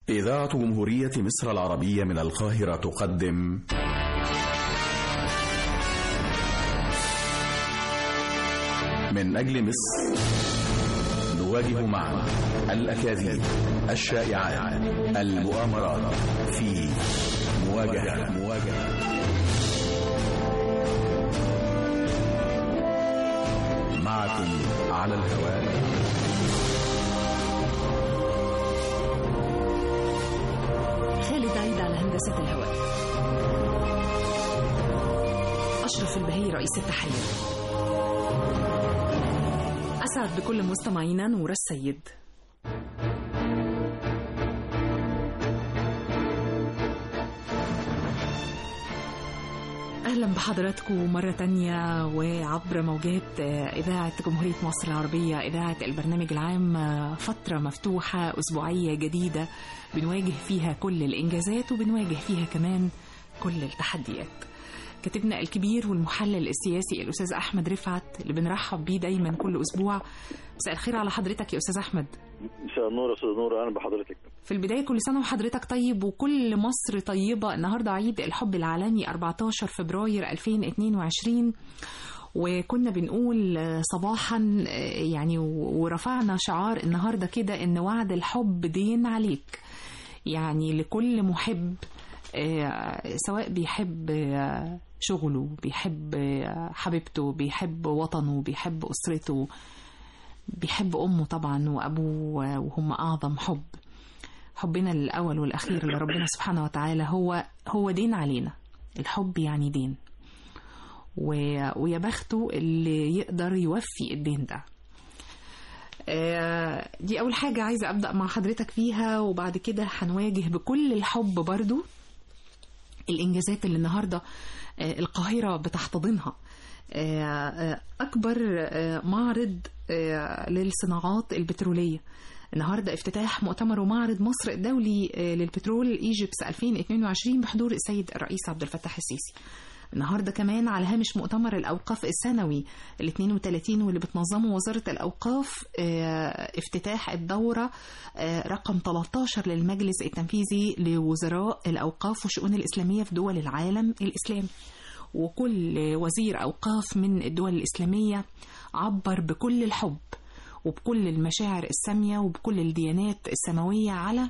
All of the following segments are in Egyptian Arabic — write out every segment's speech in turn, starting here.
إذاعة جمهورية مصر العربية من القاهرة تقدم من أجل مصر نواجه معا الأكاذيب الشائعات المؤامرات في مواجهة مواجهة معكم على الهواء خالد عيد على هندسة الهواء أشرف البهي رئيس التحرير أسعد بكل مستمعينا نور السيد أهلا بحضراتكم مرة تانية وعبر موجات إذاعة جمهورية مصر العربية إذاعة البرنامج العام فترة مفتوحة أسبوعية جديدة بنواجه فيها كل الإنجازات وبنواجه فيها كمان كل التحديات كاتبنا الكبير والمحلل السياسي الأستاذ أحمد رفعت اللي بنرحب بيه دايما كل أسبوع مساء الخير على حضرتك يا أستاذ أحمد مساء النور يا استاذ نور اهلا بحضرتك في البداية كل سنة وحضرتك طيب وكل مصر طيبة النهاردة عيد الحب العالمي 14 فبراير 2022 وكنا بنقول صباحا يعني ورفعنا شعار النهارده كده ان وعد الحب دين عليك يعني لكل محب سواء بيحب شغله بيحب حبيبته بيحب وطنه بيحب أسرته بيحب أمه طبعا وأبوه وهم أعظم حب حبنا الأول والأخير لربنا سبحانه وتعالى هو هو دين علينا الحب يعني دين ويا بخته اللي يقدر يوفي الدين ده دي أول حاجة عايزة أبدأ مع حضرتك فيها وبعد كده هنواجه بكل الحب برضو الإنجازات اللي النهاردة القاهرة بتحتضنها أكبر معرض للصناعات البترولية النهاردة افتتاح مؤتمر ومعرض مصر الدولي للبترول ايجيبس 2022 بحضور السيد الرئيس عبد الفتاح السيسي النهاردة كمان على هامش مؤتمر الأوقاف السنوي ال 32 واللي بتنظمه وزارة الأوقاف افتتاح الدورة رقم 13 للمجلس التنفيذي لوزراء الأوقاف والشؤون الإسلامية في دول العالم الإسلامي وكل وزير أوقاف من الدول الإسلامية عبر بكل الحب وبكل المشاعر السامية وبكل الديانات السماوية على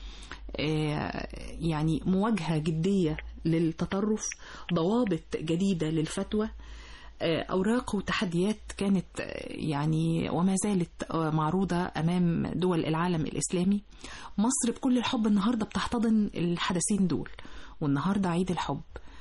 يعني مواجهة جدية للتطرف ضوابط جديدة للفتوى أوراق وتحديات كانت يعني وما زالت معروضة أمام دول العالم الإسلامي مصر بكل الحب النهاردة بتحتضن الحدثين دول والنهاردة عيد الحب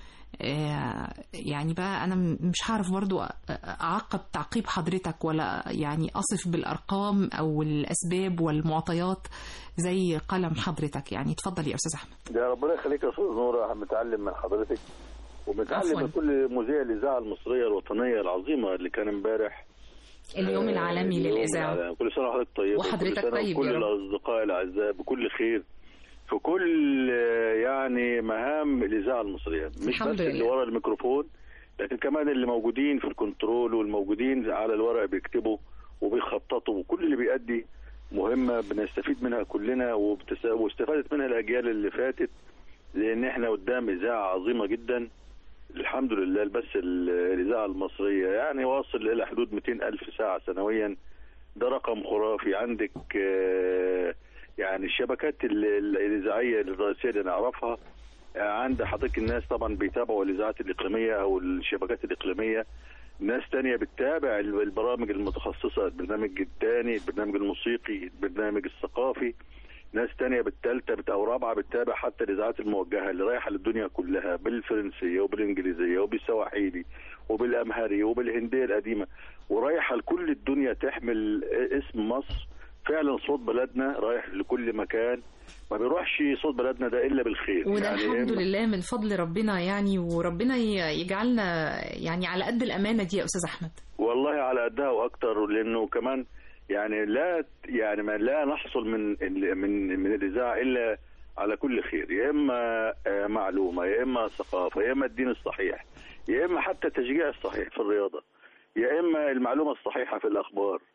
يعني بقى أنا مش هعرف برضو أعقب تعقيب حضرتك ولا يعني أصف بالأرقام أو الأسباب والمعطيات زي قلم حضرتك يعني اتفضل يا أستاذ أحمد يا ربنا يخليك يا أستاذ نور متعلم من حضرتك ومتعلم من كل مذيع الإذاعة المصرية الوطنية العظيمة اللي كان امبارح اليوم العالمي للإذاعة كل سنة وحضرتك طيب وحضرتك طيب كل الأصدقاء الأعزاء بكل خير في كل يعني مهام الاذاعه المصريه مش بس اللي ورا الميكروفون لكن كمان اللي موجودين في الكنترول والموجودين على الورق بيكتبوا وبيخططوا وكل اللي بيأدي مهمه بنستفيد منها كلنا واستفادت منها الاجيال اللي فاتت لان احنا قدام اذاعه عظيمه جدا الحمد لله بس الاذاعه المصريه يعني واصل الى حدود 200 الف ساعه سنويا ده رقم خرافي عندك يعني الشبكات الاذاعيه الرئيسيه اللي نعرفها عند حضرتك الناس طبعا بيتابعوا الاذاعات الاقليميه او الشبكات الاقليميه ناس تانية بتتابع البرامج المتخصصة البرنامج الثاني البرنامج الموسيقي البرنامج الثقافي ناس تانية بالثالثة أو رابعة بتتابع حتى الإذاعات الموجهة اللي رايحة للدنيا كلها بالفرنسية وبالإنجليزية وبالسواحيلي وبالأمهرية وبالهندية القديمة ورايحة لكل الدنيا تحمل اسم مصر فعلا صوت بلدنا رايح لكل مكان ما بيروحش صوت بلدنا ده الا بالخير وده يعني الحمد لله من فضل ربنا يعني وربنا يجعلنا يعني على قد الامانه دي يا استاذ احمد والله على قدها واكتر لانه كمان يعني لا يعني ما لا نحصل من من من الاذاعه الا على كل خير يا اما معلومه يا اما ثقافه يا اما الدين الصحيح يا اما حتى التشجيع الصحيح في الرياضه يا اما المعلومه الصحيحه في الاخبار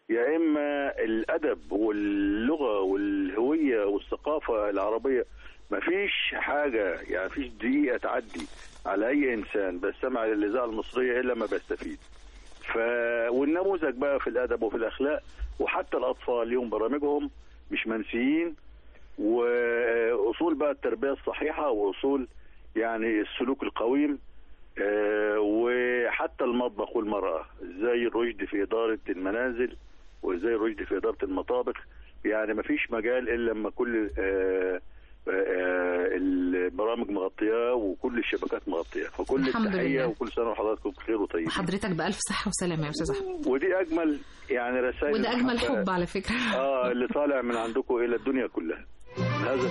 يا اما الادب واللغه والهويه والثقافه العربيه ما فيش حاجه يعني فيش دقيقه تعدي على اي انسان بيستمع للاذاعه المصريه الا ما بيستفيد ف والنموذج بقى في الادب وفي الاخلاق وحتى الاطفال ليهم برامجهم مش منسيين واصول بقى التربيه الصحيحه واصول يعني السلوك القويم آه، وحتى المطبخ والمراه ازاي الرشد في اداره المنازل وازاي الرشد في اداره المطابخ يعني ما فيش مجال الا لما كل آه، آه، البرامج مغطياه وكل الشبكات مغطياه فكل الحمد التحيه لله. وكل سنه وحضراتكم بخير وطيبين وحضرتك بألف صحة وسلامة يا أستاذ أحمد ودي اجمل يعني رسائل وده أجمل المحبة. حب على فكرة اه اللي طالع من عندكم الى الدنيا كلها هذا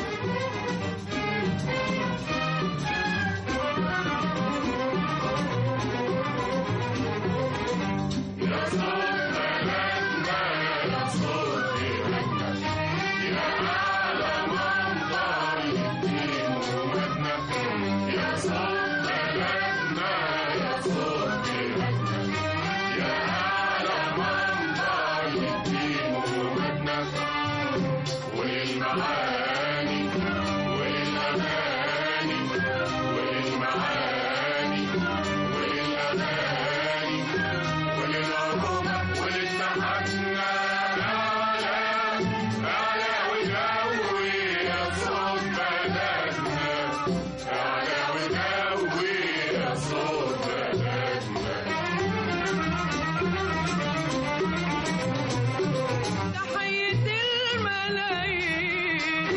تحية الملايين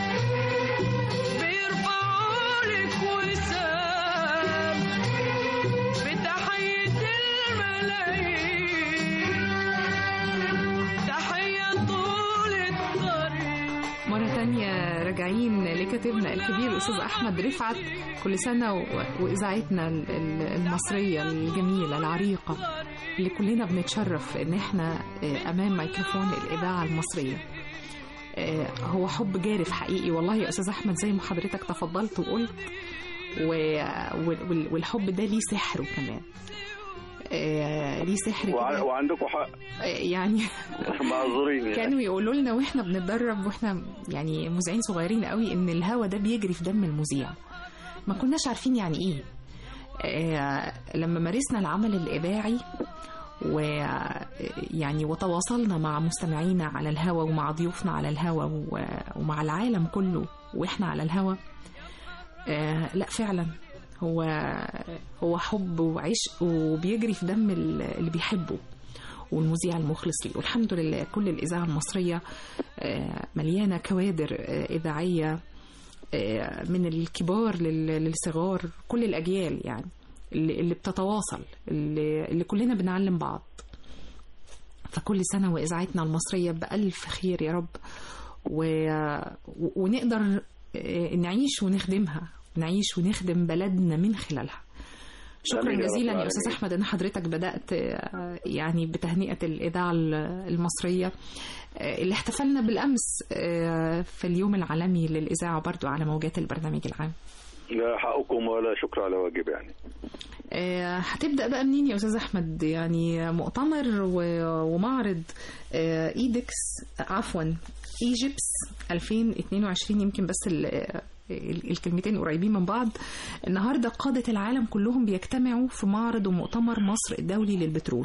بيرفعوا لك وسام بتحية الملايين تحية طول الطريق مرة تانية راجعين لكاتبنا الكبير الأستاذ أحمد رفعت كل سنة و- وإذاعتنا ال- ال- المصرية الجميلة العريقة اللي كلنا بنتشرف إن إحنا آه، أمام ميكروفون الإذاعة المصرية آه، هو حب جارف حقيقي والله يا أستاذ أحمد زي ما حضرتك تفضلت وقلت و- وال- والحب ده ليه سحره كمان آه، ليه سحر وع- كده وعندكم حق آه، يعني معذورين يعني كانوا يقولوا لنا واحنا بنتدرب واحنا يعني مذيعين صغيرين قوي ان الهوا ده بيجري في دم المذيع ما كناش عارفين يعني ايه آه لما مارسنا العمل الاذاعي ويعني وتواصلنا مع مستمعينا على الهوا ومع ضيوفنا على الهوا و- ومع العالم كله واحنا على الهوا آه لا فعلا هو هو حب وعشق وبيجري في دم ال- اللي بيحبه والمذيع المخلص ليه والحمد لله كل الإذاعة المصرية آه، مليانة كوادر آه، إذاعية آه، من الكبار لل- للصغار كل الأجيال يعني اللي اللي بتتواصل اللي, اللي كلنا بنعلم بعض فكل سنة وإذاعتنا المصرية بألف خير يا رب و... و- ونقدر آه، نعيش ونخدمها نعيش ونخدم بلدنا من خلالها شكرا آمين يا رب جزيلا يا العالمين. استاذ احمد ان حضرتك بدات آه، يعني بتهنئه الاذاعه المصريه آه، اللي احتفلنا بالامس آه، في اليوم العالمي للاذاعه برضو على موجات البرنامج العام لا حقكم ولا شكر على واجب يعني آه، هتبدا بقى منين يا استاذ احمد يعني مؤتمر و- ومعرض آه، ايدكس عفوا ايجيبس 2022 يمكن بس ال- ال- الكلمتين قريبين من بعض النهارده قاده العالم كلهم بيجتمعوا في معرض ومؤتمر مصر الدولي للبترول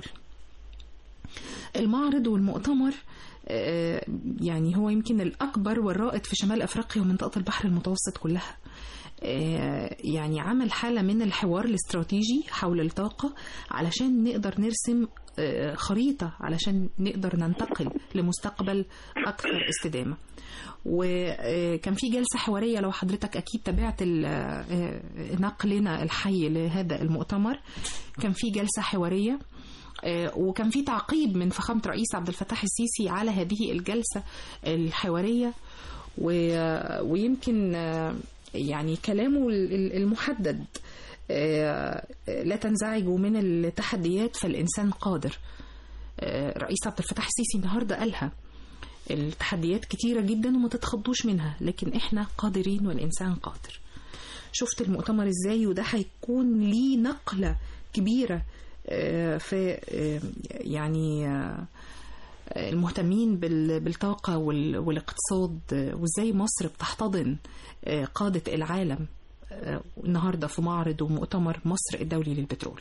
المعرض والمؤتمر آه، يعني هو يمكن الأكبر والرائد في شمال أفريقيا ومنطقة البحر المتوسط كلها آه، يعني عمل حالة من الحوار الاستراتيجي حول الطاقة علشان نقدر نرسم آه، خريطة علشان نقدر ننتقل لمستقبل أكثر استدامة وكان في جلسة حوارية لو حضرتك أكيد تابعت ال- آه، نقلنا الحي لهذا المؤتمر كان في جلسة حوارية آه، وكان في تعقيب من فخامة رئيس عبد الفتاح السيسي على هذه الجلسة الحوارية و- ويمكن آه، يعني كلامه ال- ال- المحدد آه، لا تنزعجوا من التحديات فالإنسان قادر آه، رئيس عبد الفتاح السيسي النهاردة قالها التحديات كتيرة جدا وما تتخضوش منها لكن احنا قادرين والإنسان قادر شفت المؤتمر ازاي وده هيكون ليه نقلة كبيرة آه، في آه، يعني آه، المهتمين بال- بالطاقة وال- والاقتصاد وازاي مصر بتحتضن قادة العالم النهاردة في معرض ومؤتمر مصر الدولي للبترول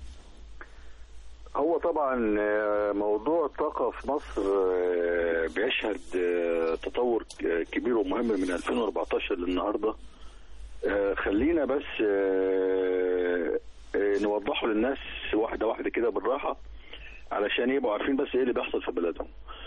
هو طبعا آه، موضوع الطاقة في مصر آه، بيشهد آه، تطور ك- كبير ومهم من 2014 للنهاردة آه، خلينا بس آه، آه، نوضحه للناس واحدة واحدة كده بالراحة علشان يبقوا عارفين بس ايه اللي بيحصل في بلدهم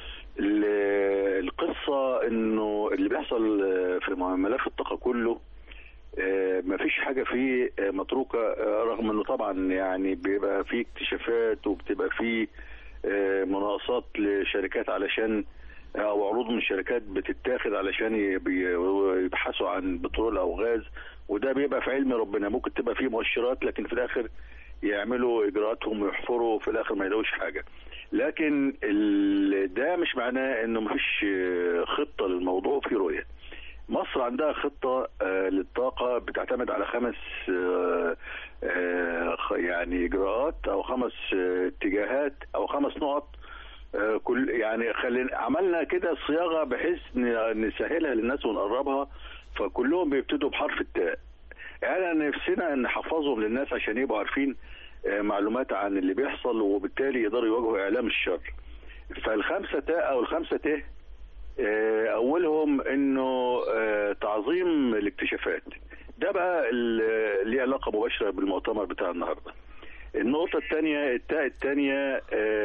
ال- القصة انه اللي بيحصل آه، في ملف الطاقة كله آه، مفيش حاجة فيه آه، متروكة آه، رغم انه طبعا يعني بيبقى فيه اكتشافات وبتبقى فيه آه، مناقصات لشركات علشان او عروض من الشركات بتتاخد علشان يب- يبحثوا عن بترول او غاز وده بيبقى في علم ربنا ممكن تبقى فيه مؤشرات لكن في الاخر يعملوا اجراءاتهم ويحفروا وفي الاخر ما يلاقوش حاجه لكن ال- ده مش معناه انه مفيش آه، خطه للموضوع في رؤيه مصر عندها خطة آه، للطاقة بتعتمد على خمس آه، آه، خ- يعني إجراءات أو خمس آه، اتجاهات أو خمس نقط آه، كل يعني خلينا عملنا كده صياغة بحيث ن- نسهلها للناس ونقربها فكلهم بيبتدوا بحرف التاء احنا نفسنا نحفظهم للناس عشان يبقوا عارفين آه، معلومات عن اللي بيحصل وبالتالي يقدروا يواجهوا إعلام الشر فالخمسة تاء أو الخمسة ت آه، اولهم انه آه، تعظيم الاكتشافات ده بقى ال- ليه علاقه مباشره بالمؤتمر بتاع النهارده النقطه الثانيه التاء الثانيه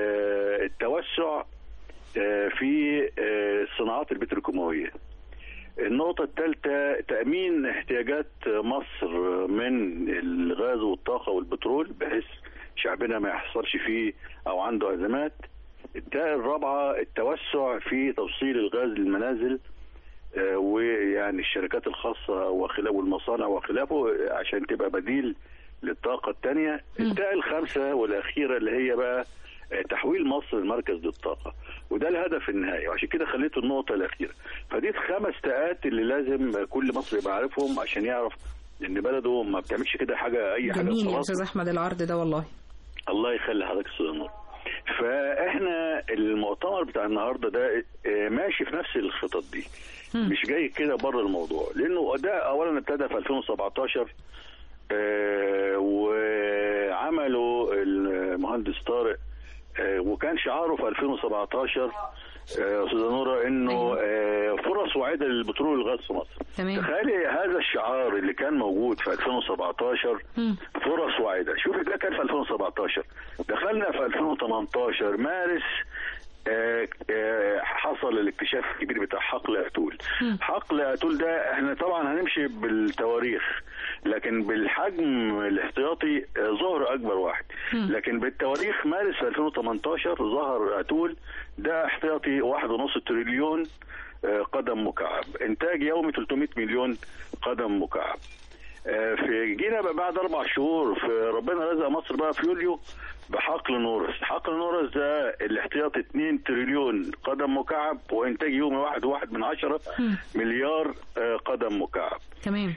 التوسع آه، في آه، الصناعات البتروكيماويه النقطة الثالثة تأمين احتياجات مصر من الغاز والطاقة والبترول بحيث شعبنا ما يحصلش فيه أو عنده أزمات التاء الرابعة التوسع في توصيل الغاز للمنازل آه، ويعني الشركات الخاصة وخلافه والمصانع وخلافه عشان تبقى بديل للطاقة الثانية التاء الخامسة والأخيرة اللي هي بقى آه، تحويل مصر لمركز للطاقة وده الهدف النهائي وعشان كده خليته النقطة الأخيرة فدي الخمس تاءات اللي لازم كل مصري يبقى عارفهم عشان يعرف ان بلده ما بتعملش كده حاجة أي حاجة جميل يا خلاص استاذ احمد العرض ده والله الله يخلي حضرتك استاذ نور فاحنا المؤتمر بتاع النهارده ده آه، ماشي في نفس الخطط دي مش جاي كده بره الموضوع لانه ده اولا ابتدى في 2017 آه، وعملوا المهندس طارق آه، وكان شعاره في 2017 آه، استاذه نوره انه آه، فرص واعده للبترول والغاز في مصر تمام تخيلي هذا الشعار اللي كان موجود في 2017 مم. فرص واعده شوفي ده كان في 2017 دخلنا في 2018 مارس آه، آه، حصل الاكتشاف الكبير بتاع حقل اتول حقل اتول ده احنا طبعا هنمشي بالتواريخ لكن بالحجم الاحتياطي آه، ظهر اكبر واحد لكن بالتواريخ مارس 2018 ظهر اتول ده احتياطي واحد ونص تريليون آه، قدم مكعب انتاج يومي 300 مليون قدم مكعب آه، في جينا بقى بعد اربع شهور في ربنا رزق مصر بقى في يوليو بحقل نورس حقل نورس ده الاحتياطي 2 تريليون قدم مكعب وانتاج يومي واحد واحد من عشرة مليار آه، قدم مكعب تمام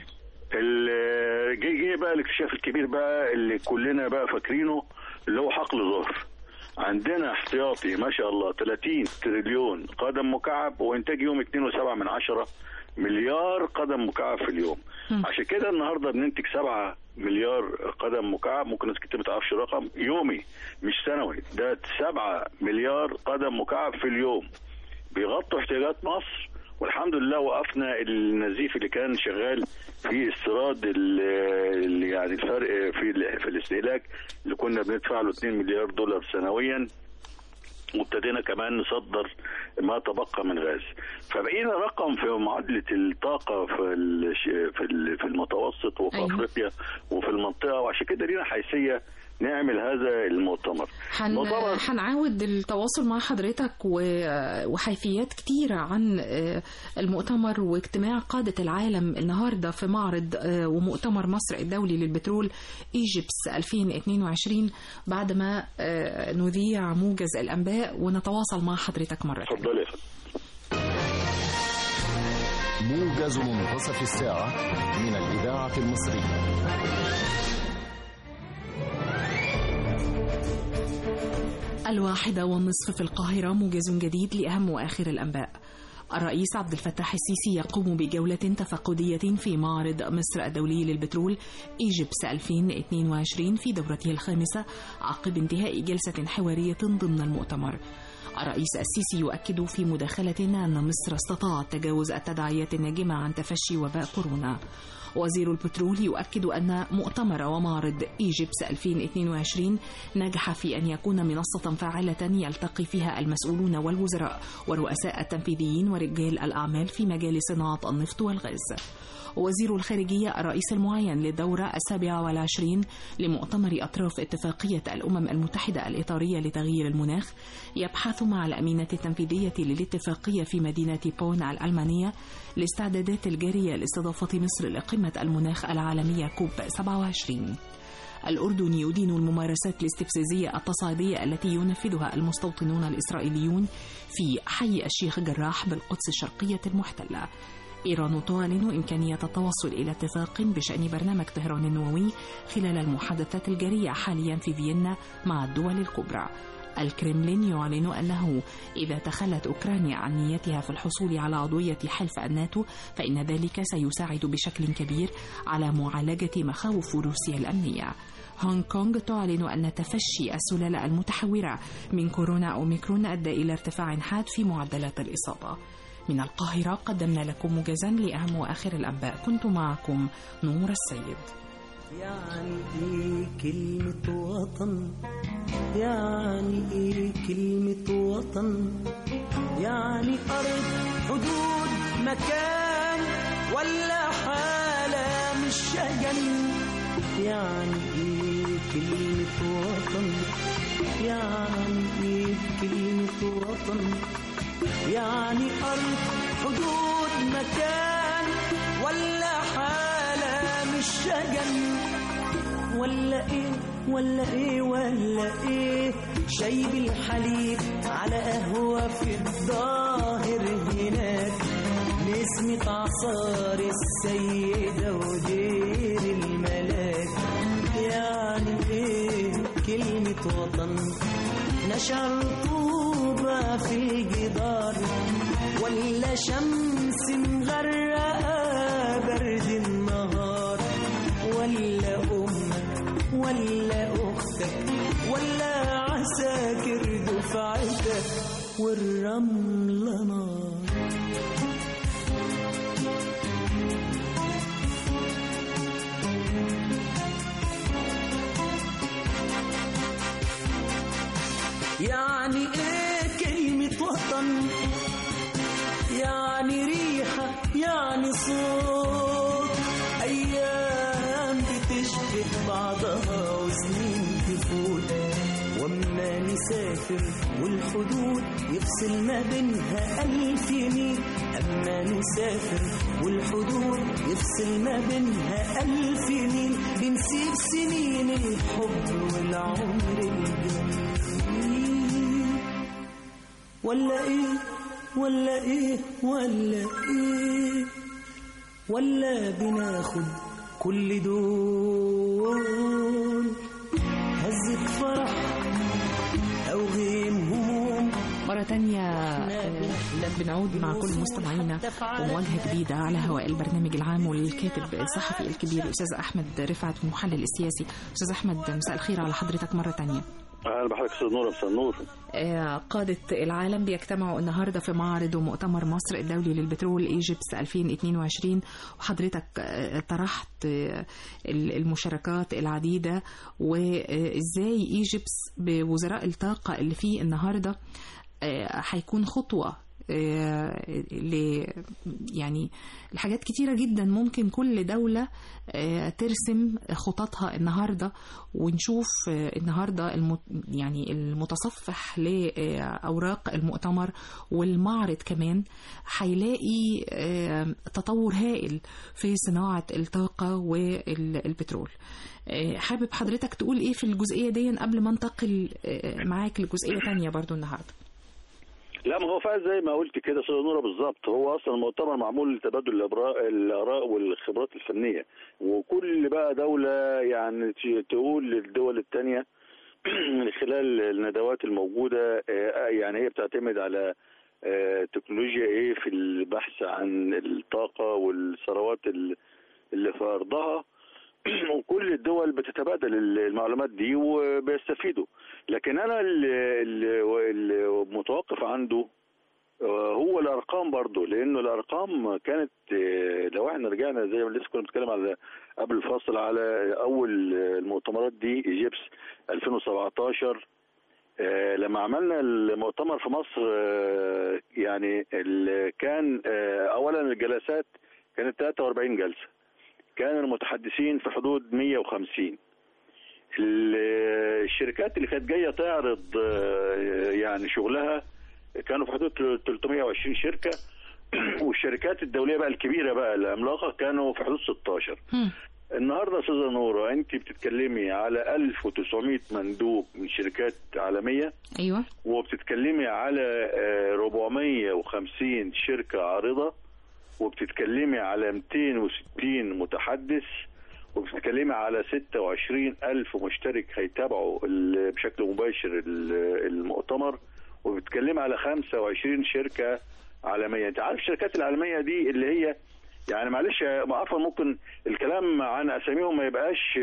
ال- جه جه بقى الاكتشاف الكبير بقى اللي كلنا بقى فاكرينه اللي هو حقل ظهر عندنا احتياطي ما شاء الله 30 تريليون قدم مكعب وانتاج يوم 2.7 من عشرة مليار قدم مكعب في اليوم عشان كده النهارده بننتج 7 مليار قدم مكعب ممكن ناس كتير ما تعرفش الرقم يومي مش سنوي ده 7 مليار قدم مكعب في اليوم بيغطوا احتياجات مصر والحمد لله وقفنا النزيف اللي كان شغال في استيراد ال- ال- يعني الفرق في ال- في الاستهلاك اللي كنا بندفع له 2 مليار دولار سنويا وابتدينا كمان نصدر ما تبقى من غاز فبقينا رقم في معادله الطاقه في الش- في ال- في المتوسط وفي أيوة. افريقيا وفي المنطقه وعشان كده لينا حيثيه نعمل هذا المؤتمر هن... مؤتمر هنعاود التواصل مع حضرتك و... وحيثيات كتيرة عن آه، المؤتمر واجتماع قادة العالم النهاردة في معرض آه، ومؤتمر مصر الدولي للبترول ايجيبس 2022 بعد ما آه، نذيع موجز الأنباء ونتواصل مع حضرتك مرة تانية. اتفضلي يا فندم موجز منتصف الساعة من الإذاعة المصرية الواحدة والنصف في القاهرة موجز جديد لأهم وآخر الأنباء الرئيس عبد الفتاح السيسي يقوم بجولة تفقدية في معرض مصر الدولي للبترول إيجيبس 2022 في دورته الخامسة عقب انتهاء جلسة حوارية ضمن المؤتمر الرئيس السيسي يؤكد في مداخلة أن مصر استطاعت تجاوز التداعيات الناجمة عن تفشي وباء كورونا وزير البترول يؤكد أن مؤتمر ومعرض إيجيبس 2022 نجح في أن يكون منصة فاعلة يلتقي فيها المسؤولون والوزراء ورؤساء التنفيذيين ورجال الأعمال في مجال صناعة النفط والغاز وزير الخارجية الرئيس المعين للدورة السابعة والعشرين لمؤتمر أطراف اتفاقية الأمم المتحدة الإطارية لتغيير المناخ يبحث مع الأمينة التنفيذية للاتفاقية في مدينة بون الألمانية الاستعدادات الجارية لاستضافة مصر لقمة المناخ العالمية كوب 27 الأردن يدين الممارسات الاستفزازية التصعيدية التي ينفذها المستوطنون الإسرائيليون في حي الشيخ جراح بالقدس الشرقية المحتلة إيران تعلن إمكانية التوصل إلى اتفاق بشأن برنامج طهران النووي خلال المحادثات الجارية حاليا في فيينا مع الدول الكبرى الكرملين يعلن أنه إذا تخلت أوكرانيا عن نيتها في الحصول على عضوية حلف الناتو فإن ذلك سيساعد بشكل كبير على معالجة مخاوف روسيا الأمنية هونغ كونغ تعلن أن تفشي السلالة المتحورة من كورونا أوميكرون أدى إلى ارتفاع حاد في معدلات الإصابة من القاهرة قدمنا لكم موجزا لأهم وآخر الأنباء كنت معكم نور السيد يعني ايه كلمة وطن يعني ايه كلمة وطن يعني أرض حدود مكان ولا حالة مش شجن يعني ايه كلمة وطن يعني ايه كلمة وطن يعني أرض حدود مكان ولا حالة مش شجن ولا ايه ولا ايه ولا ايه شاي بالحليب على قهوة في الظاهر هناك نسمة عصار السيدة ودير الملاك يعني ايه كلمة وطن نشر طوبة في الجدار ولا شمس مغرقة برد النهار ولا أمك ولا أختك ولا عساكر دفعتك والرملة نار يعني ايه كلمة وطن يعني ريحة يعني صوت أيام بتشبه بعضها وسنين تفوت وأما نسافر والحدود يفصل ما بينها ألف ميل أما نسافر والحدود يفصل ما بينها ألف ميل بنسيب سنين الحب والعمر الجميل ولا ايه ولا ايه ولا ايه ولا بناخد كل دول هزة فرح او غيم هموم مرة تانية آه، بنعود مع كل مستمعينا ومواجهة جديدة على هواء البرنامج العام وللكاتب الصحفي الكبير الأستاذ أحمد رفعت المحلل السياسي أستاذ أحمد مساء الخير على حضرتك مرة تانية اهلا بحضرتك استاذ نور مساء النور آه، قادة العالم بيجتمعوا النهارده في معرض ومؤتمر مصر الدولي للبترول ايجيبس 2022 وحضرتك آه، طرحت آه، المشاركات العديدة وازاي ايجيبس بوزراء الطاقة اللي فيه النهارده آه، هيكون خطوة آه، ل يعني الحاجات كتيرة جدا ممكن كل دولة آه، ترسم خططها النهاردة ونشوف آه، النهاردة الم- يعني المتصفح لأوراق المؤتمر والمعرض كمان هيلاقي آه، تطور هائل في صناعة الطاقة والبترول آه، حابب حضرتك تقول ايه في الجزئية دي قبل ما انتقل آه، معاك لجزئية تانية برضو النهاردة لا ما هو فعلا زي ما قلت كده استاذ نوره بالظبط هو اصلا المؤتمر معمول لتبادل الإبراء- الاراء والخبرات الفنيه وكل بقى دوله يعني ت- تقول للدول الثانيه من خلال الندوات الموجوده آه، يعني هي بتعتمد على آه، تكنولوجيا ايه في البحث عن الطاقه والثروات ال- اللي في ارضها وكل الدول بتتبادل المعلومات دي وبيستفيدوا لكن انا اللي اللي- اللي متوقف عنده آه، هو الارقام برضه لانه الارقام كانت آه، لو احنا رجعنا زي ما لسه كنا بنتكلم على قبل الفاصل على اول آه، المؤتمرات دي ايجيبس 2017 آه، لما عملنا المؤتمر في مصر آه، يعني ال- كان آه، اولا الجلسات كانت 43 جلسه كان المتحدثين في حدود 150 ال- الشركات اللي كانت جايه تعرض آه، يعني شغلها كانوا في حدود 320 شركه والشركات الدوليه بقى الكبيره بقى العملاقه كانوا في حدود 16 مم. النهارده استاذه نوره انت بتتكلمي على 1900 مندوب من شركات عالميه ايوه وبتتكلمي على آه، 450 شركه عارضه وبتتكلمي على 260 متحدث وبتتكلمي على 26 ألف مشترك هيتابعوا ال- بشكل مباشر ال- المؤتمر وبتتكلمي على 25 شركة عالمية انت عارف الشركات العالمية دي اللي هي يعني معلش عفوا ممكن الكلام عن اساميهم ما يبقاش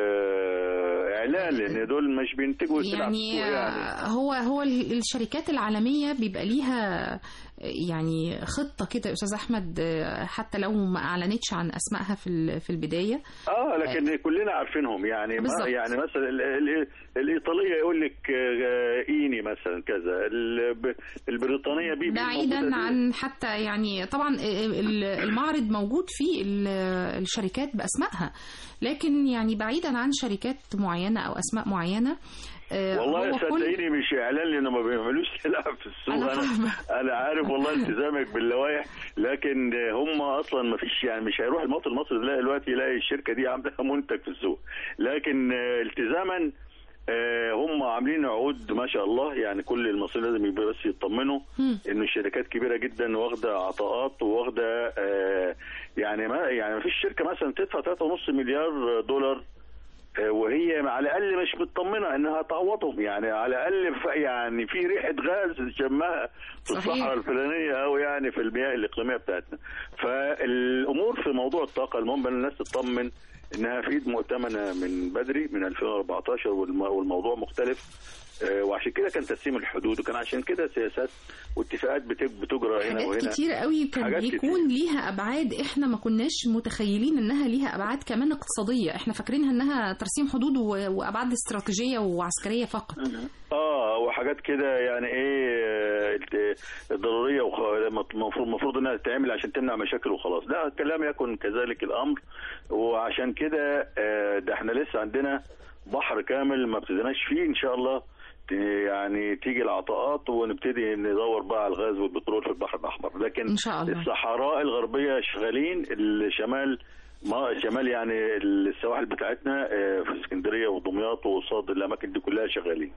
آه، اعلان لان دول مش بينتجوا سلع في يعني السوق يعني هو هو ال- الشركات العالمية بيبقى ليها يعني خطة كده يا أستاذ أحمد حتى لو ما أعلنتش عن أسمائها في ال- في البداية اه لكن كلنا عارفينهم يعني ما بالظبط. يعني مثلا ال- ال- الايطاليه يقول لك آه، ايني مثلا كذا ال- البريطانيه بي بي بعيدا موجودة دي. عن حتى يعني طبعا ال- المعرض موجود فيه ال- الشركات بأسمائها لكن يعني بعيدا عن شركات معينة أو أسماء معينة آه، والله هو كل- صدقيني مش اعلان لانه ما بيعملوش سلع في السوق أنا انا فاهمة. انا عارف والله التزامك باللوائح لكن هم اصلا ما فيش يعني مش هيروح المواطن المصري يلاقي دلوقتي يلاقي الشركه دي عامله منتج في السوق لكن آه، التزاما آه، هم عاملين عقود ما شاء الله يعني كل المصريين لازم يبقى بس يطمنوا مم. انه الشركات كبيره جدا واخده عطاءات واخده آه، يعني ما يعني ما فيش شركه مثلا تدفع 3.5 مليار دولار آه، وهي على الاقل مش مطمنه انها تعوضهم يعني على الاقل ف- يعني في ريحه غاز شمها في صحيح. الصحراء الفلانيه او يعني في المياه الاقليميه بتاعتنا فالامور في موضوع الطاقه المهم ان الناس تطمن انها في ايد مؤتمنه من بدري من 2014 والم- والموضوع مختلف آه، وعشان كده كان تسليم الحدود وكان عشان كده سياسات واتفاقات بت- بتجرى هنا حاجات وهنا كتير قوي كان حاجات بيكون كتير. ليها ابعاد احنا ما كناش متخيلين انها ليها ابعاد كمان اقتصاديه احنا فاكرينها انها ترسيم حدود و- وابعاد استراتيجيه وعسكريه فقط اه وحاجات كده يعني ايه آه، الت- ضروريه وخ- لما المفروض المفروض انها تتعمل عشان تمنع مشاكل وخلاص لا الكلام يكن كذلك الامر وعشان كده آه، ده احنا لسه عندنا بحر كامل ما ابتديناش فيه ان شاء الله ت- يعني تيجي العطاءات ونبتدي ندور بقى على الغاز والبترول في البحر الاحمر لكن إن شاء الله. الصحراء الغربيه شغالين الشمال ما شمال يعني السواحل بتاعتنا آه، في اسكندريه ودمياط وقصاد الاماكن دي كلها شغالين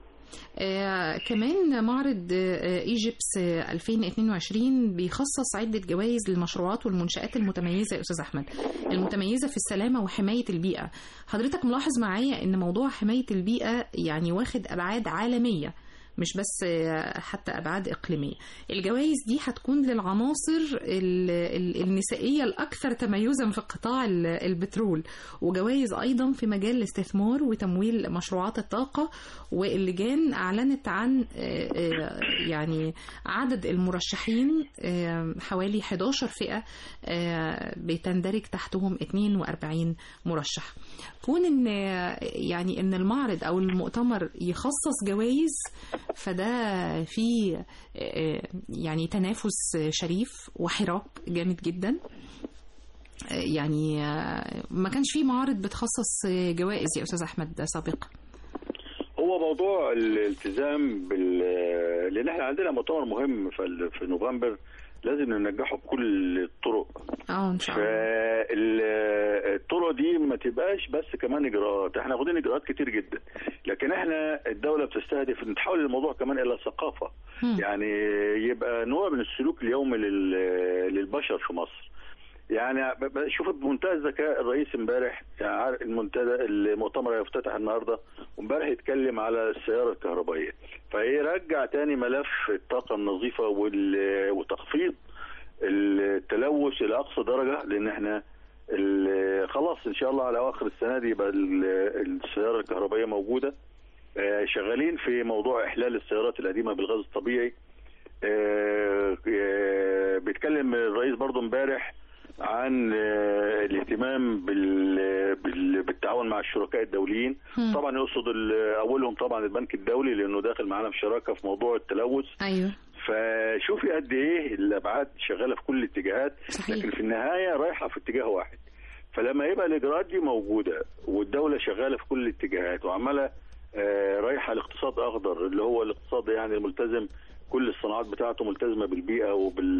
آه كمان معرض آه ايجيبس آه 2022 بيخصص عدة جوائز للمشروعات والمنشآت المتميزة يا أستاذ أحمد المتميزة في السلامة وحماية البيئة حضرتك ملاحظ معايا أن موضوع حماية البيئة يعني واخد أبعاد عالمية مش بس آه، حتى أبعاد إقليمية الجوائز دي هتكون للعناصر ال- ال- النسائية الأكثر تميزا في قطاع ال- البترول وجوائز أيضا في مجال الاستثمار وتمويل مشروعات الطاقة واللجان أعلنت عن آه، آه، يعني عدد المرشحين آه، حوالي 11 فئة آه، بتندرج تحتهم 42 مرشح كون ان يعني ان المعرض او المؤتمر يخصص جوائز فده في آه، يعني تنافس شريف وحراك جامد جدا آه، يعني آه، ما كانش في معارض بتخصص آه، جوائز يا استاذ احمد سابقا هو موضوع الالتزام بال لان احنا عندنا مؤتمر مهم في ال- في نوفمبر لازم ننجحه بكل الطرق اه ان شاء الله فالطرق دي ما تبقاش بس كمان اجراءات احنا واخدين اجراءات كتير جدا لكن احنا الدوله بتستهدف ان تحول الموضوع كمان الى ثقافه مم. يعني يبقى نوع من السلوك اليومي لل- للبشر في مصر يعني ب- ب- شوف بمنتهى الذكاء الرئيس امبارح يعني عارف المنتدى المؤتمر هيفتتح النهارده وامبارح يتكلم على السياره الكهربائيه فيرجع تاني ملف الطاقه النظيفه وال- وتخفيض التلوث الى اقصى درجه لان احنا ال- خلاص ان شاء الله على اواخر السنه دي يبقى ال- السياره الكهربائيه موجوده آه، شغالين في موضوع احلال السيارات القديمه بالغاز الطبيعي آه، آه، بيتكلم الرئيس برضو امبارح عن آه، الاهتمام بال- بال- بالتعاون مع الشركاء الدوليين مم. طبعا يقصد ال- اولهم طبعا البنك الدولي لانه داخل معانا في شراكه في موضوع التلوث ايوه فشوفي قد ايه الابعاد شغاله في كل الاتجاهات صحيح. لكن في النهايه رايحه في اتجاه واحد فلما يبقى الاجراءات دي موجوده والدوله شغاله في كل الاتجاهات وعماله آه، رايحه لاقتصاد اخضر اللي هو الاقتصاد يعني الملتزم كل الصناعات بتاعته ملتزمه بالبيئه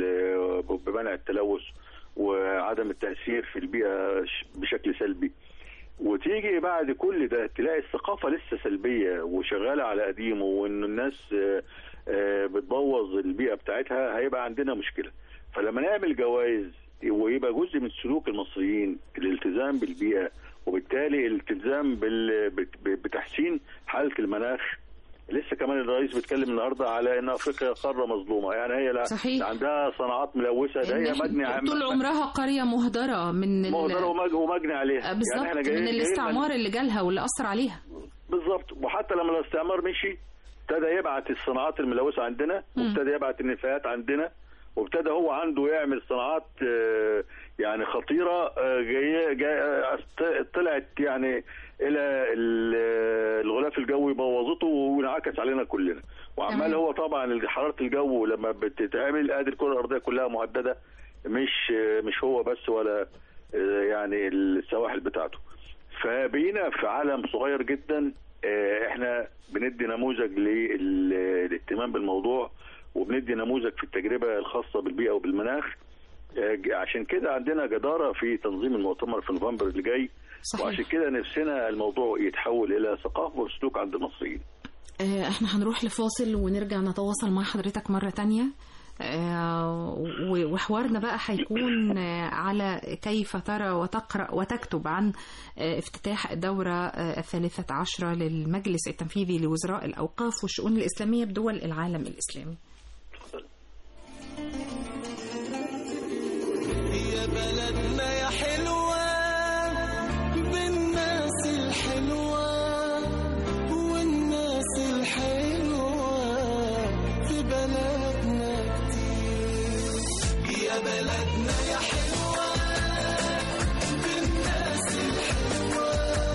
وبمنع التلوث وعدم التاثير في البيئه ش- بشكل سلبي وتيجي بعد كل ده تلاقي الثقافه لسه سلبيه وشغاله على قديمه وان الناس آه، آه، بتبوظ البيئه بتاعتها هيبقى عندنا مشكله فلما نعمل جوائز ويبقى جزء من سلوك المصريين الالتزام بالبيئه وبالتالي الالتزام بال- بت- بتحسين حاله المناخ لسه كمان الرئيس بيتكلم النهارده على ان افريقيا قاره مظلومه يعني هي لا صحيح. عندها صناعات ملوثه ده إن هي إحنا مبني عن- طول عمرها قريه مهدره من ال- مهدر ومج- ومجني عليها آه، بالظبط جايين- من جايين الاستعمار اللي جالها واللي اثر عليها بالظبط وحتى لما الاستعمار مشي ابتدى يبعت الصناعات الملوثه عندنا مم. وابتدى يبعت النفايات عندنا وابتدى هو عنده يعمل صناعات آه، يعني خطيره آه، جايه جايه آه، طلعت يعني الى ال- الغلاف الجوي بوظته وانعكس علينا كلنا وعمال تمام. هو طبعا حراره الجو لما بتتعمل ادي الكره الارضيه كلها مهدده مش آه، مش هو بس ولا آه، يعني السواحل بتاعته فبقينا في عالم صغير جدا آه، احنا بندي نموذج للاهتمام بالموضوع وبندي نموذج في التجربه الخاصه بالبيئه وبالمناخ آه، ج- عشان كده عندنا جداره في تنظيم المؤتمر في نوفمبر اللي جاي صحيح. وعشان كده نفسنا الموضوع يتحول الى ثقافه وسلوك عند المصريين آه، احنا هنروح لفاصل ونرجع نتواصل مع حضرتك مرة تانية آه، و- وحوارنا بقى هيكون آه، على كيف ترى وتقرأ وتكتب عن آه، افتتاح الدورة آه، الثالثة عشرة للمجلس التنفيذي لوزراء الأوقاف والشؤون الإسلامية بدول العالم الإسلامي يا بلدنا يا حلوة بالناس الحلوة والناس الحلوة في بلدنا كتير يا بلدنا يا حلوة بالناس الحلوة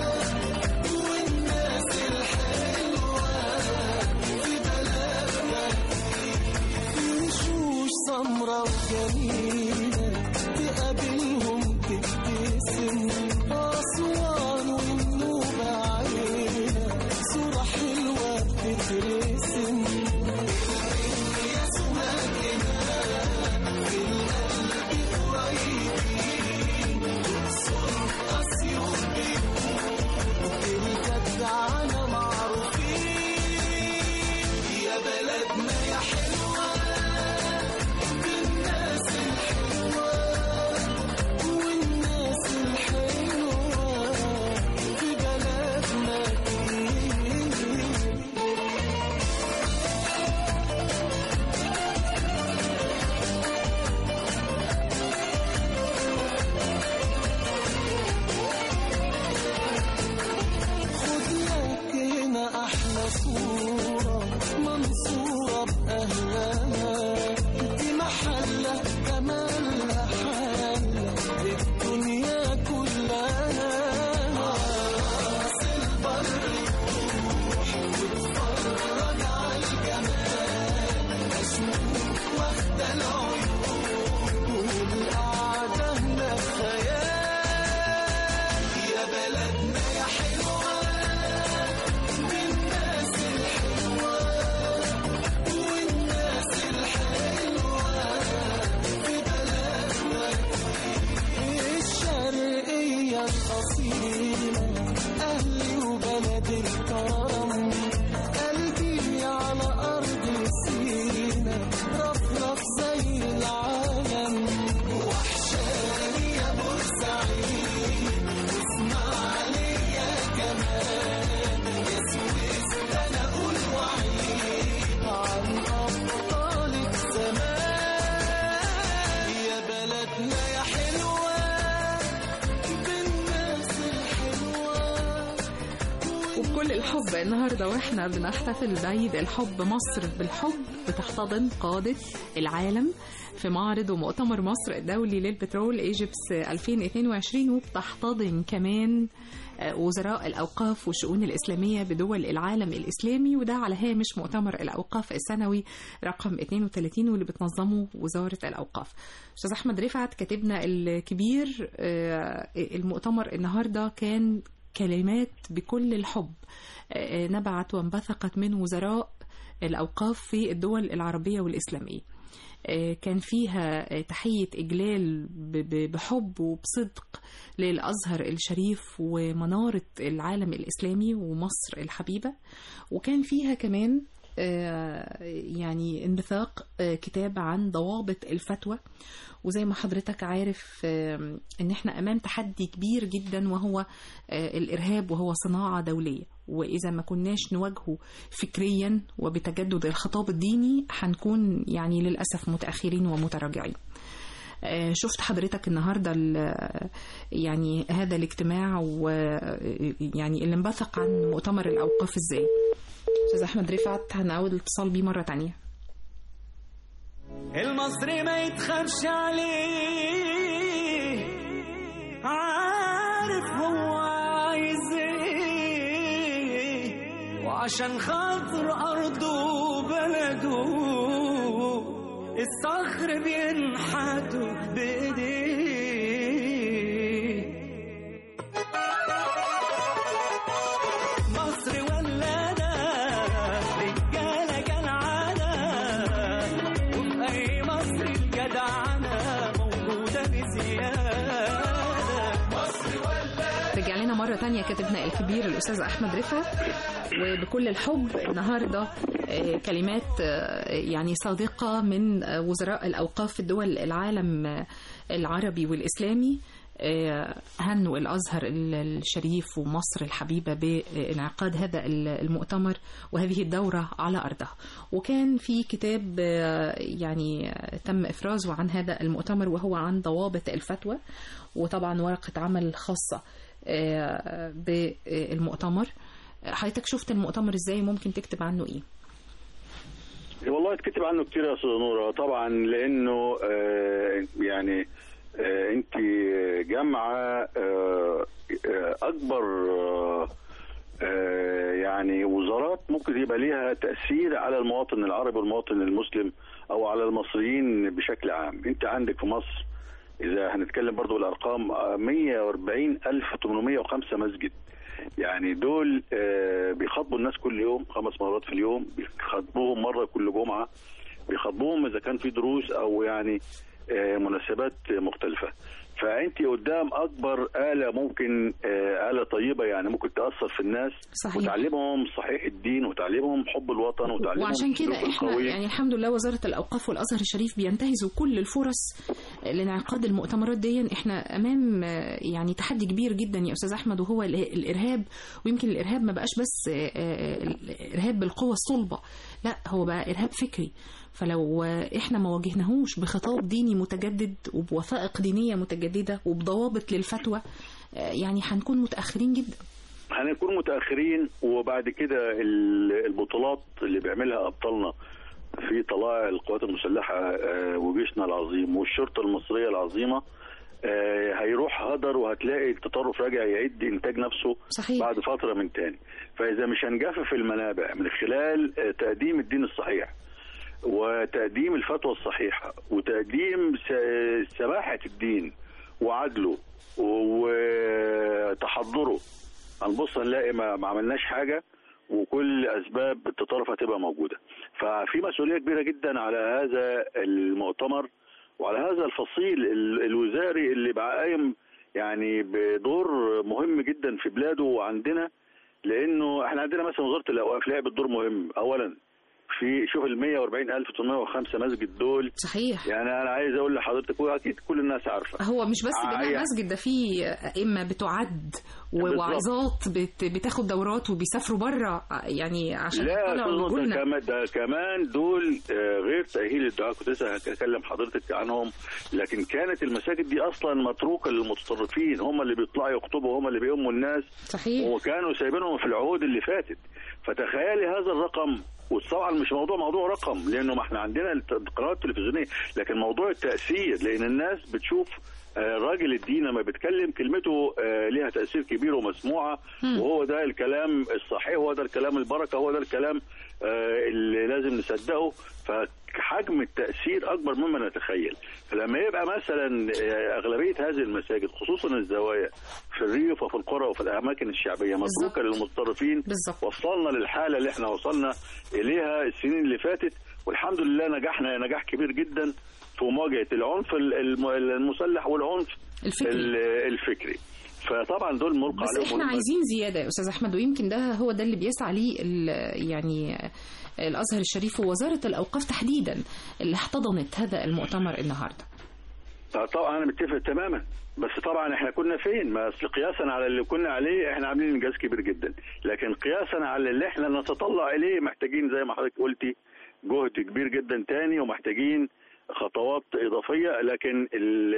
والناس الحلوة في بلدنا كتير وشوش سمرة وجميلة تقابلهم تبتسم أسوان والنوبة عينة صورة حلوة بتترسم يا سماكنا في القلب قريبين أقصر أسيوط بيوت الجدعانة معروفين يا بلدنا يا حلوة بالناس الحلوة والناس الحلوة في بلدنا كتير خد لك هنا احلى صورة منصورة بأهلها دي محلة جمالها حالة الدنيا كلها راس البر تروح وتتفرج على الجمال أشوف واخدة العيون والقعدة هنا خيال يا بلدنا يا حلوة بالناس الحلوة والناس الحلوة في بلدنا الشرقية الأصيلة أهلي وبلدي الكرم قلبي على أرض سينا رفرف زي العالم وحشاني بكل الحب النهارده واحنا بنحتفل بعيد الحب مصر بالحب بتحتضن قادة العالم في معرض ومؤتمر مصر الدولي للبترول ايجيبس 2022 وبتحتضن كمان وزراء الأوقاف والشؤون الإسلامية بدول العالم الإسلامي وده على هامش مؤتمر الأوقاف السنوي رقم 32 واللي بتنظمه وزارة الأوقاف أستاذ أحمد رفعت كاتبنا الكبير آه، المؤتمر النهاردة كان كلمات بكل الحب آه، نبعت وانبثقت من وزراء الأوقاف في الدول العربية والإسلامية آه، كان فيها آه، تحية إجلال ب- ب- بحب وبصدق للأزهر الشريف ومنارة العالم الإسلامي ومصر الحبيبة وكان فيها كمان آه، يعني انبثاق آه، كتاب عن ضوابط الفتوى وزي ما حضرتك عارف آه، ان احنا امام تحدي كبير جدا وهو آه، الارهاب وهو صناعه دوليه واذا ما كناش نواجهه فكريا وبتجدد الخطاب الديني هنكون يعني للاسف متاخرين ومتراجعين آه، شفت حضرتك النهارده ال- يعني هذا الاجتماع ويعني اللي انبثق عن مؤتمر الاوقاف ازاي استاذ احمد رفعت هنعود الاتصال بيه مره تانية المصري ما يتخافش عليه عارف هو عايز ايه وعشان خاطر ارضه وبلده الصخر بينحتوا بايديه مصر ولادة رجالة كالعادة وفي أي مصر الجدعنة موجودة بزيادة رجع لنا مرة تانية كاتبنا الكبير الأستاذ أحمد رفعت وبكل الحب النهاردة آه، كلمات آه، يعني صادقة من آه، وزراء الأوقاف في دول العالم آه، العربي والإسلامي آه، هنوا الأزهر ال- الشريف ومصر الحبيبة بانعقاد هذا ال- المؤتمر وهذه الدورة على أرضها وكان في كتاب آه، يعني آه، تم إفرازه عن هذا المؤتمر وهو عن ضوابط الفتوى وطبعا ورقة عمل خاصة آه، بالمؤتمر حضرتك شفت المؤتمر ازاي ممكن تكتب عنه ايه والله اتكتب عنه كتير يا استاذه نوره طبعا لانه آه، يعني آه، انت جامعه آه، آه، اكبر آه، آه، يعني وزارات ممكن يبقى ليها تاثير على المواطن العربي والمواطن المسلم او على المصريين بشكل عام انت عندك في مصر اذا هنتكلم برضو بالارقام آه، 140805 مسجد يعني دول آه، بيخاطبوا الناس كل يوم خمس مرات في اليوم بيخاطبوهم مره كل جمعه بيخاطبوهم اذا كان في دروس او يعني آه، مناسبات مختلفه فانت قدام اكبر اله ممكن آه، اله طيبه يعني ممكن تاثر في الناس صحيح. وتعلمهم صحيح الدين وتعلمهم حب الوطن وتعلمهم وعشان كده السلوك احنا القوي. يعني الحمد لله وزارة الأوقاف والأزهر الشريف بينتهزوا كل الفرص لانعقاد المؤتمرات دي احنا أمام آه، يعني تحدي كبير جدا يا أستاذ أحمد وهو ال- الإرهاب ويمكن الإرهاب ما بقاش بس آه، آه، الإرهاب بالقوة الصلبة لا هو بقى إرهاب فكري فلو آه، احنا ما واجهناهوش بخطاب ديني متجدد وبوثائق دينية متجددة وبضوابط للفتوى آه، يعني هنكون متأخرين جدا هنكون متاخرين وبعد كده ال- البطولات اللي بيعملها ابطالنا في طلائع القوات المسلحه آه، وجيشنا العظيم والشرطه المصريه العظيمه آه، هيروح هدر وهتلاقي التطرف راجع يعيد انتاج نفسه صحيح. بعد فتره من تاني فاذا مش هنجفف المنابع من خلال آه، تقديم الدين الصحيح وتقديم الفتوى الصحيحه وتقديم س- سماحه الدين وعدله وتحضره هنبص نلاقي ما, ما عملناش حاجه وكل اسباب التطرف هتبقى موجوده ففي مسؤوليه كبيره جدا على هذا المؤتمر وعلى هذا الفصيل ال- الوزاري اللي بقى قايم يعني بدور مهم جدا في بلاده وعندنا لانه احنا عندنا مثلا وزاره الاوقاف لعبت دور مهم اولا في شوف ال 140805 مسجد دول صحيح يعني انا عايز اقول لحضرتك واكيد كل الناس عارفه هو مش بس بناء عايز- مسجد ده في ائمه بتعد ووعظات بت- بتاخد دورات وبيسافروا بره يعني عشان لا يطلعوا تظن ويجوا ده لنا كمان ده كمان دول آه، غير تأهيل الدعاء كنت لسه هكلم حضرتك عنهم لكن كانت المساجد دي اصلا متروكه للمتطرفين هم اللي بيطلعوا يخطبوا هم اللي بيؤموا الناس صحيح وكانوا سايبينهم في العهود اللي فاتت فتخيلي هذا الرقم وطبعا مش موضوع موضوع رقم لانه ما احنا عندنا القنوات التلفزيونيه لكن موضوع التاثير لان الناس بتشوف آه، الراجل الدين لما بيتكلم كلمته آه، ليها تاثير كبير ومسموعه وهو ده الكلام الصحيح هو ده الكلام البركه هو ده الكلام آه، اللي لازم نصدقه فحجم التاثير اكبر مما نتخيل فلما يبقى مثلا آه، اغلبيه هذه المساجد خصوصا الزوايا في الريف وفي القرى وفي الاماكن الشعبيه متروكه للمتطرفين بالظبط وصلنا للحاله اللي احنا وصلنا اليها السنين اللي فاتت والحمد لله نجحنا نجاح كبير جدا في مواجهه العنف الم- المسلح والعنف الفكري ال- الفكري فطبعا دول ملقى بس عليهم احنا ملقى- عايزين زياده يا استاذ احمد ويمكن ده هو ده اللي بيسعى ليه ال- يعني الازهر الشريف ووزاره الاوقاف تحديدا اللي احتضنت هذا المؤتمر النهارده آه طبعا انا متفق تماما بس طبعا احنا كنا فين ما اصل قياسا على اللي كنا عليه احنا عاملين انجاز كبير جدا لكن قياسا على اللي احنا نتطلع اليه محتاجين زي ما حضرتك قلتي جهد كبير جدا تاني ومحتاجين خطوات اضافيه لكن ال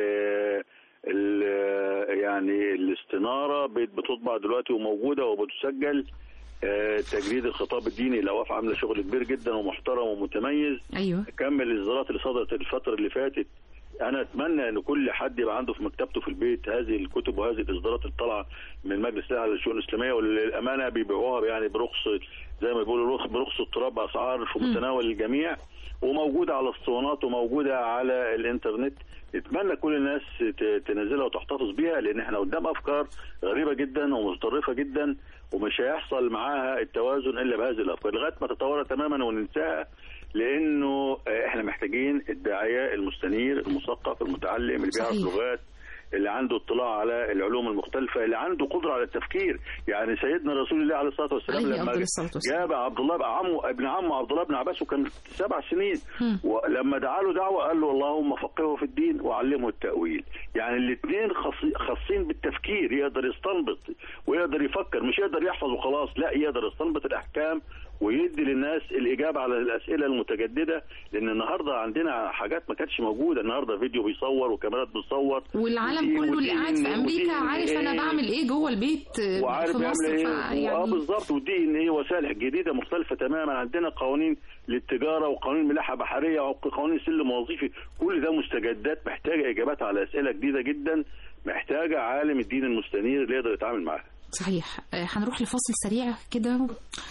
ال يعني الاستناره بت- بتطبع دلوقتي وموجوده وبتسجل آه، تجريد الخطاب الديني الاوقاف عامله شغل كبير جدا ومحترم ومتميز ايوه كمل الاصدارات اللي صدرت الفتره اللي فاتت انا اتمنى ان كل حد يبقى عنده في مكتبته في البيت هذه الكتب وهذه الاصدارات اللي طالعه من مجلس الاعلى للشؤون الاسلاميه وللامانه بيبيعوها يعني برخص زي ما بيقولوا رخ- برخص التراب اسعار في متناول الجميع وموجوده على الاسطوانات وموجوده على الانترنت اتمنى كل الناس ت- تنزلها وتحتفظ بيها لان احنا قدام افكار غريبه جدا ومتطرفه جدا ومش هيحصل معاها التوازن الا بهذه الافكار لغايه ما تتوارى تماما وننساها لانه آه، احنا محتاجين الداعيه المستنير المثقف المتعلم اللي بيعرف صحيح. لغات اللي عنده اطلاع على العلوم المختلفه اللي عنده قدره على التفكير يعني سيدنا رسول الله عليه الصلاه والسلام عليه لما أفضل الصلاة والسلام. جاب عبد الله بقى عمه ابن عمه عبد الله بن عباس وكان سبع سنين مم. ولما دعا له دعوه قال له اللهم فقهه في الدين وعلمه التاويل يعني الاثنين خاصين بالتفكير يقدر يستنبط ويقدر يفكر مش يقدر يحفظ وخلاص لا يقدر يستنبط الاحكام ويدي للناس الاجابه على الاسئله المتجدده لان النهارده عندنا حاجات ما كانتش موجوده النهارده فيديو بيصور وكاميرات بتصور والعالم ودي- كله اللي ودي- قاعد في امريكا ودي- عارف انا إيه. بعمل ايه جوه البيت آه، وعارف في يعمل مصر ايه فيعني اه بالظبط ودي ان ايه وسائل جديده مختلفه تماما عندنا قوانين للتجاره وقوانين ملاحه بحريه وقوانين سلم وظيفي كل ده مستجدات محتاجه اجابات على اسئله جديده جدا محتاجه عالم الدين المستنير اللي يقدر يتعامل معاها صحيح آه، هنروح لفاصل سريع كده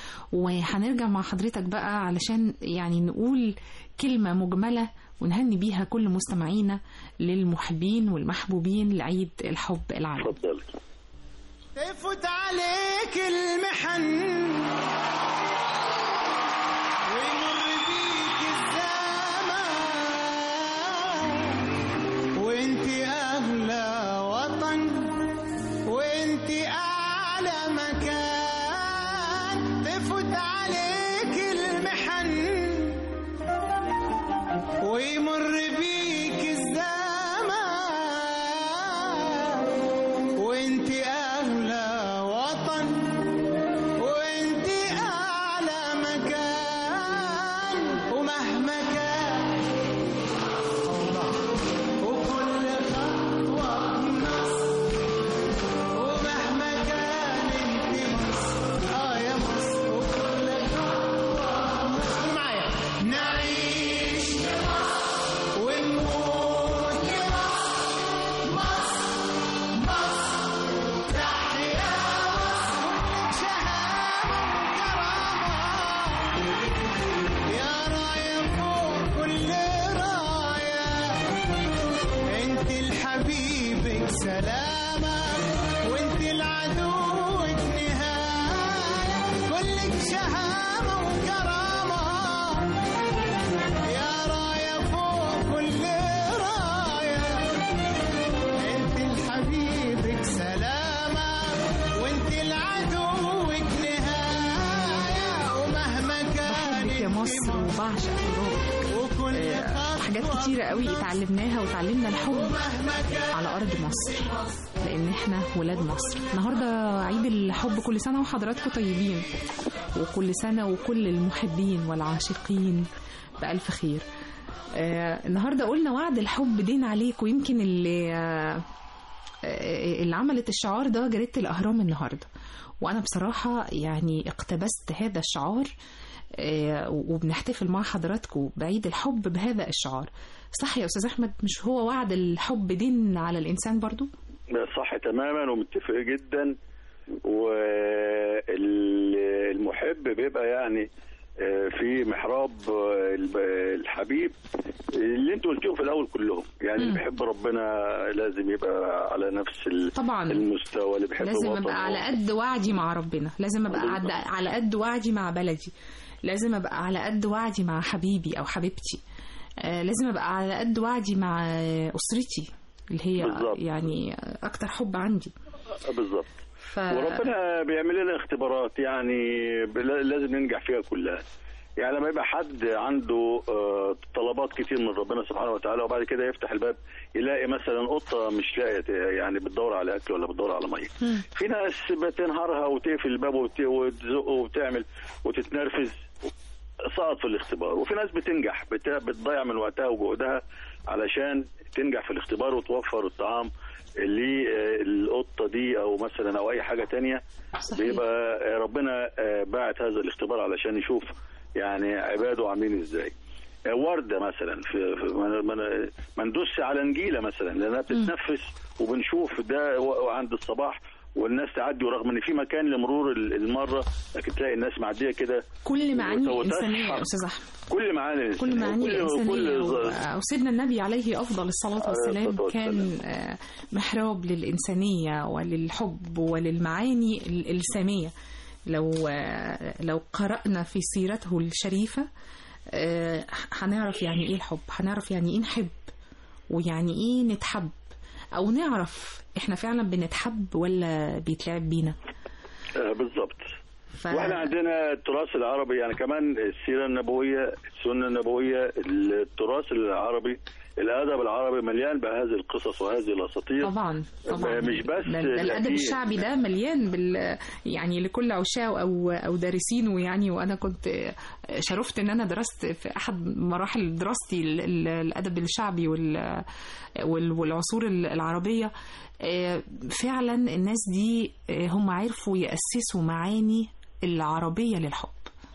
وهنرجع مع حضرتك بقى علشان يعني نقول كلمة مجملة ونهني بيها كل مستمعينا للمحبين والمحبوبين لعيد الحب العالمي اتفضل تفوت عليك المحن ويمر بيك الزمان وانت اغلى وطن وانت اعلى مكان تفوت عليك المحن ويمر بيك الزمان وانت اغلى وطن وانت اعلى مكان ومهما كان الله وكل خطوه بنصر ومهما كان انت مصر اه يا مصر وكل خطوه بنصر معايا نعيش لمصر ونموت لمصر مصر مصر تحيا مصر شهامة وكرامة يا راية فوق كل راية انت لحبيبك سلامة وانت لعدوك نهاية كلك شهامة وكرامة يا راية فوق كل راية انت لحبيبك سلامة وانت لعدوك نهاية ومهما كان بك يا مصر بعشق تراب آه، حاجات كتيرة قوي اتعلمناها وتعلمنا الحب على أرض مصر لأن احنا ولاد مصر النهاردة عيد الحب كل سنة وحضراتكم طيبين وكل سنة وكل المحبين والعاشقين بألف خير آه النهاردة قلنا وعد الحب دين عليك ويمكن اللي آه آه، اللي عملت الشعار ده جريدة الأهرام النهاردة وأنا بصراحة يعني اقتبست هذا الشعار آه، وبنحتفل مع حضراتكم بعيد الحب بهذا الشعار صح يا أستاذ أحمد مش هو وعد الحب دين على الإنسان برضو؟ صح تماما ومتفق جدا والمحب بيبقى يعني آه، في محراب آه، الب- الحبيب اللي انتوا قلتوه في الاول كلهم يعني اللي مم. بيحب ربنا لازم يبقى على نفس ال- طبعا المستوى اللي بيحب لازم وطنه. ابقى على قد وعدي مع ربنا لازم ابقى بالظبط. عد- على قد وعدي مع بلدي لازم ابقى على قد وعدي مع حبيبي او حبيبتي آه، لازم ابقى على قد وعدي مع آه، اسرتي اللي هي بالظبط. يعني اكتر حب عندي بالظبط ف... وربنا بيعمل لنا اختبارات يعني بلا- لازم ننجح فيها كلها يعني لما يبقى حد عنده آه، طلبات كتير من ربنا سبحانه وتعالى وبعد كده يفتح الباب يلاقي مثلا قطه مش لاقيه يعني بتدور على اكل ولا بتدور على ميه مم. في ناس بتنهارها وتقفل الباب وت- وتزق وبتعمل وتتنرفز سقط في الاختبار وفي ناس بتنجح بت- بتضيع من وقتها وجهدها علشان تنجح في الاختبار وتوفر الطعام للقطه دي او مثلا او اي حاجه تانية صحيح. بيبقى ربنا باعت هذا الاختبار علشان يشوف يعني عباده عاملين ازاي ورده مثلا في, في ما- ما- ما ندوس على نجيله مثلا لانها بتتنفس وبنشوف ده و- عند الصباح والناس تعدي ورغم ان في مكان لمرور ال- المره لكن تلاقي الناس معديه كده كل معاني وتسحب. الانسانيه يا استاذ احمد كل معاني كل معاني وكل- الإنسانية وكل و- ظ- وسيدنا النبي عليه أفضل الصلاة عليه والسلام الصلاة كان والسلام. آه، محراب للإنسانية وللحب وللمعاني ال- السامية لو آه، لو قرأنا في سيرته الشريفة آه، هنعرف يعني إيه الحب هنعرف يعني إيه نحب ويعني إيه نتحب أو نعرف إحنا فعلا بنتحب ولا بيتلعب بينا آه، بالظبط ف... واحنا عندنا التراث العربي يعني كمان السيره النبويه السنه النبويه التراث العربي الادب العربي مليان بهذه القصص وهذه الاساطير طبعا طبعا مش بس ده, ده الادب القديم. الشعبي ده مليان بال يعني لكل عشاق او او دارسينه يعني وانا كنت شرفت ان انا درست في احد مراحل دراستي ال- ال- الادب الشعبي وال وال- والعصور العربيه آه، فعلا الناس دي آه، هم عرفوا ياسسوا معاني العربيه للحب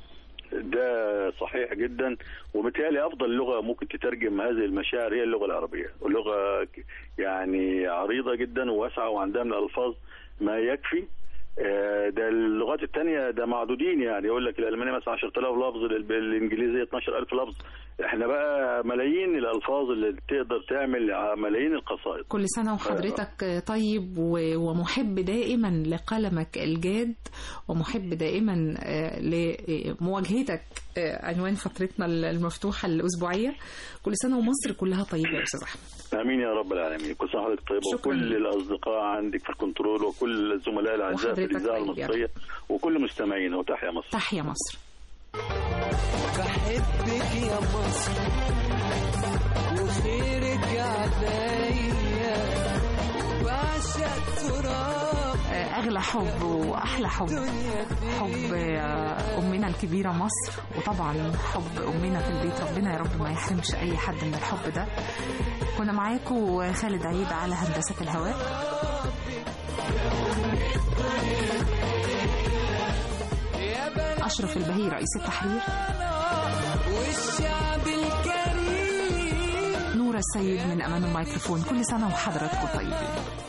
ده صحيح جدا وبالتالي افضل لغه ممكن تترجم هذه المشاعر هي اللغه العربيه ولغه ك- يعني عريضه جدا وواسعه وعندها من الالفاظ ما يكفي آه، ده اللغات التانية ده معدودين يعني يقول لك الألمانية مثلا 10000 لفظ الب- الإنجليزية 12000 لفظ احنا بقى ملايين الألفاظ اللي تقدر تعمل ع- ملايين القصائد كل سنة وحضرتك طيب و- ومحب دائما لقلمك الجاد ومحب دائما آه، لمواجهتك آه، عنوان فترتنا المفتوحة الأسبوعية كل سنة ومصر كلها طيبة يا أستاذ أحمد امين يا رب العالمين كل سنه وحضرتك طيبه شكراً. وكل الاصدقاء عندك في الكنترول وكل الزملاء الاعزاء في وحضرتك الاذاعه طيب يا المصريه وكل مستمعينا وتحيا مصر تحيا مصر بحبك يا مصر وخيرك عليا بعشق تراب آه، أغلى حب وأحلى حب دنيا حب آه، أمنا الكبيرة مصر وطبعا حب أمنا في البيت ربنا يا رب ما يحرمش أي حد من الحب ده كنا معاكم خالد عيد على هندسة الهواء يا بلد أشرف البهي رئيس التحرير والشعب الكريم نورة السيد من أمام الميكروفون كل سنة وحضراتكم طيبين